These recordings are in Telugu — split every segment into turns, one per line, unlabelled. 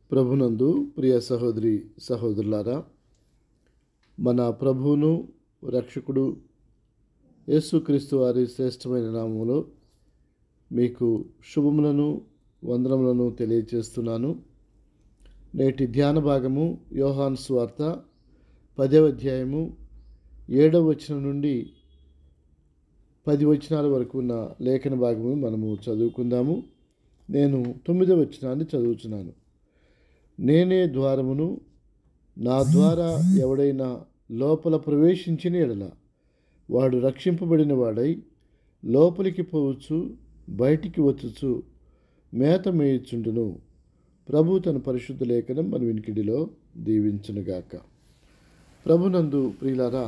ప్రభునందు ప్రియ సహోదరి సహోదరులారా మన ప్రభువును రక్షకుడు యేసుక్రీస్తు వారి శ్రేష్టమైన నామములో మీకు శుభములను వందనములను తెలియజేస్తున్నాను నేటి ధ్యాన భాగము యోహాన్ స్వార్త పదవ అధ్యాయము ఏడవ వచనం నుండి పది వచనాల వరకు ఉన్న లేఖన భాగము మనము చదువుకుందాము నేను తొమ్మిదవ వచనాన్ని చదువుతున్నాను నేనే ద్వారమును నా ద్వారా ఎవడైనా లోపల ప్రవేశించిన ఎడల వాడు రక్షింపబడిన వాడై లోపలికి పోవచ్చు బయటికి వచ్చుచు మేత మేయుచుండును ప్రభు తన పరిశుద్ధ లేఖనం మన వినికిడిలో దీవించునుగాక ప్రభునందు ప్రియులారా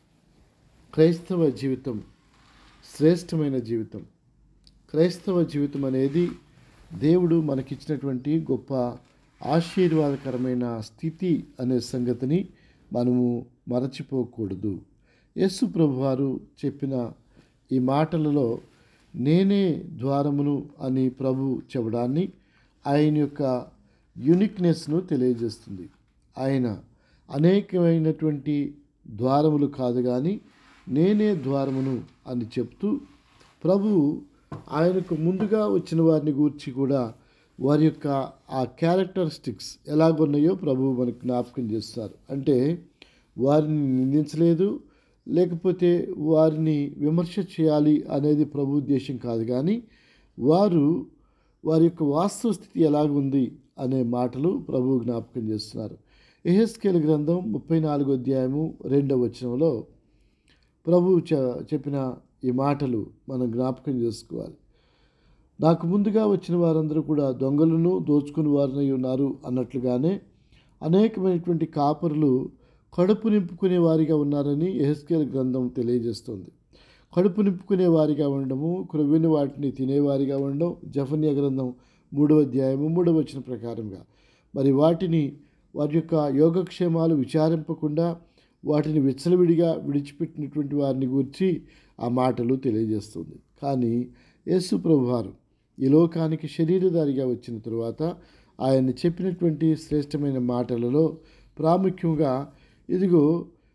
క్రైస్తవ జీవితం శ్రేష్టమైన జీవితం క్రైస్తవ జీవితం అనేది దేవుడు మనకిచ్చినటువంటి గొప్ప ఆశీర్వాదకరమైన స్థితి అనే సంగతిని మనము మరచిపోకూడదు యేసు ప్రభువారు చెప్పిన ఈ మాటలలో నేనే ద్వారమును అని ప్రభు చెప్పడాన్ని ఆయన యొక్క యునిక్నెస్ను తెలియజేస్తుంది ఆయన అనేకమైనటువంటి ద్వారములు కాదు కానీ నేనే ద్వారమును అని చెప్తూ ప్రభువు ఆయనకు ముందుగా వచ్చిన వారిని గూర్చి కూడా వారి యొక్క ఆ క్యారెక్టరిస్టిక్స్ ఎలాగున్నాయో ప్రభువు మనకు జ్ఞాపకం చేస్తారు అంటే వారిని నిందించలేదు లేకపోతే వారిని విమర్శ చేయాలి అనేది ప్రభు ఉద్దేశం కాదు కానీ వారు వారి యొక్క వాస్తవ స్థితి ఎలాగుంది అనే మాటలు ప్రభు జ్ఞాపకం చేస్తున్నారు ఎహెస్కేల్ గ్రంథం ముప్పై నాలుగో అధ్యాయము రెండవ వచనంలో ప్రభు చ చెప్పిన ఈ మాటలు మనం జ్ఞాపకం చేసుకోవాలి నాకు ముందుగా వచ్చిన వారందరూ కూడా దొంగలను దోచుకుని వారినై ఉన్నారు అన్నట్లుగానే అనేకమైనటువంటి కాపరులు కడుపు నింపుకునే వారిగా ఉన్నారని ఎహెస్కేల్ గ్రంథం తెలియజేస్తుంది కడుపు నింపుకునే వారిగా ఉండడము క్రొవ్విన వాటిని తినేవారిగా ఉండడం జఫన్య గ్రంథం మూడవ అధ్యాయము మూడవ వచ్చిన ప్రకారంగా మరి వాటిని వారి యొక్క యోగక్షేమాలు విచారింపకుండా వాటిని విచ్చలవిడిగా విడిచిపెట్టినటువంటి వారిని గురించి ఆ మాటలు తెలియజేస్తుంది కానీ యేసు ప్రభువారు ఈ లోకానికి శరీరధారిగా వచ్చిన తరువాత ఆయన చెప్పినటువంటి శ్రేష్టమైన మాటలలో ప్రాముఖ్యంగా ఇదిగో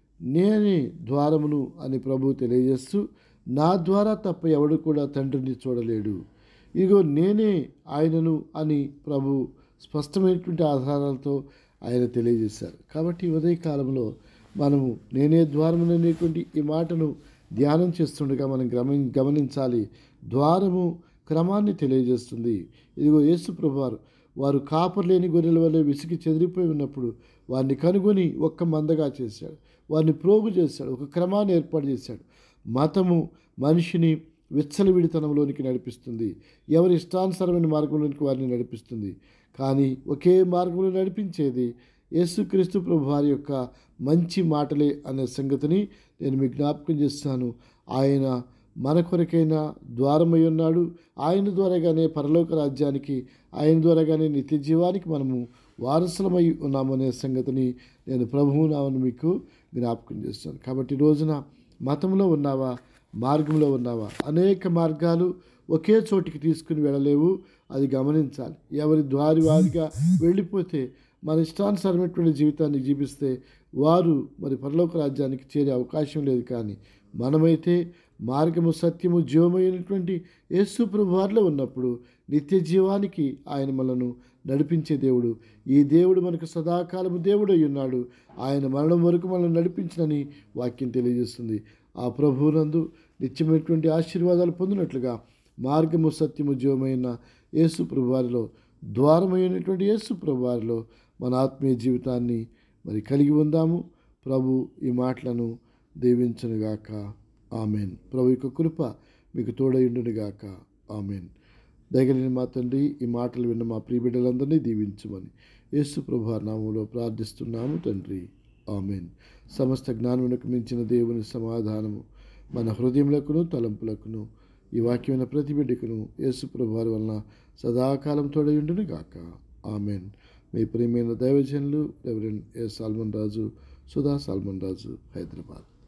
నేనే ద్వారమును అని ప్రభు తెలియజేస్తూ నా ద్వారా తప్ప ఎవడు కూడా తండ్రిని చూడలేడు ఇదిగో నేనే ఆయనను అని ప్రభు స్పష్టమైనటువంటి ఆధారాలతో ఆయన తెలియజేశారు కాబట్టి ఉదయ కాలంలో మనము నేనే ద్వారమును అనేటువంటి ఈ మాటను ధ్యానం చేస్తుండగా మనం గమని గమనించాలి ద్వారము క్రమాన్ని తెలియజేస్తుంది ఇదిగో యేసు ప్రభువారు వారు కాపర్లేని గొర్రెల వల్ల విసిగి చెదిరిపోయి ఉన్నప్పుడు వారిని కనుగొని ఒక్క మందగా చేశాడు వారిని ప్రోగు చేశాడు ఒక క్రమాన్ని ఏర్పాటు చేశాడు మతము మనిషిని విచ్చలవిడితనంలోనికి నడిపిస్తుంది ఎవరి ఇష్టానుసరమైన మార్గంలోనికి వారిని నడిపిస్తుంది కానీ ఒకే మార్గంలో నడిపించేది యేసుక్రీస్తు ప్రభు వారి యొక్క మంచి మాటలే అనే సంగతిని నేను మీకు జ్ఞాపకం చేస్తాను ఆయన మన కొరకైన ద్వారమై ఉన్నాడు ఆయన ద్వారాగానే పరలోక రాజ్యానికి ఆయన ద్వారాగానే నిత్య జీవానికి మనము వారసులమై ఉన్నామనే సంగతిని నేను ప్రభువు నామను మీకు జ్ఞాపకం చేస్తాను కాబట్టి ఈ రోజున మతంలో ఉన్నావా మార్గంలో ఉన్నావా అనేక మార్గాలు ఒకే చోటికి తీసుకుని వెళ్ళలేవు అది గమనించాలి ఎవరి ద్వారి వారిగా వెళ్ళిపోతే మన ఇష్టానుసారమైనటువంటి జీవితాన్ని జీవిస్తే వారు మరి పరలోక రాజ్యానికి చేరే అవకాశం లేదు కానీ మనమైతే మార్గము సత్యము జీవమైనటువంటి యేసు ప్రభువారిలో ఉన్నప్పుడు నిత్య జీవానికి ఆయన మనను నడిపించే దేవుడు ఈ దేవుడు మనకు సదాకాలము దేవుడు అయి ఉన్నాడు ఆయన మరణం వరకు మనల్ని నడిపించినని వాక్యం తెలియజేస్తుంది ఆ ప్రభువునందు నిత్యమైనటువంటి ఆశీర్వాదాలు పొందినట్లుగా మార్గము సత్యము జీవమైన యేసు ప్రభువారిలో ద్వారమైనటువంటి యేసు ప్రభువారిలో మన ఆత్మీయ జీవితాన్ని మరి కలిగి ఉందాము ప్రభు ఈ మాటలను దీవించనుగాక ఆమెన్ ప్రభు యొక్క కృప మీకు తోడయుండునుగాక ఆమెన్ దయగలిగిన మా తండ్రి ఈ మాటలు విన్న మా ప్రియబిడ్డలందరినీ దీవించమని యేసు ప్రభు నామంలో ప్రార్థిస్తున్నాము తండ్రి ఆమెన్ సమస్త జ్ఞానమునకు మించిన దేవుని సమాధానము మన హృదయములకును తలంపులకును ఈ వాక్యమైన ప్రతి బిడ్డకును యేసు ప్రభు వారి వలన సదాకాలం తోడయుండును గాక ఆమెన్ మీ ప్రియమైన దైవజనులు reverend A Solomon Raju Sudha Solomon Raju Hyderabad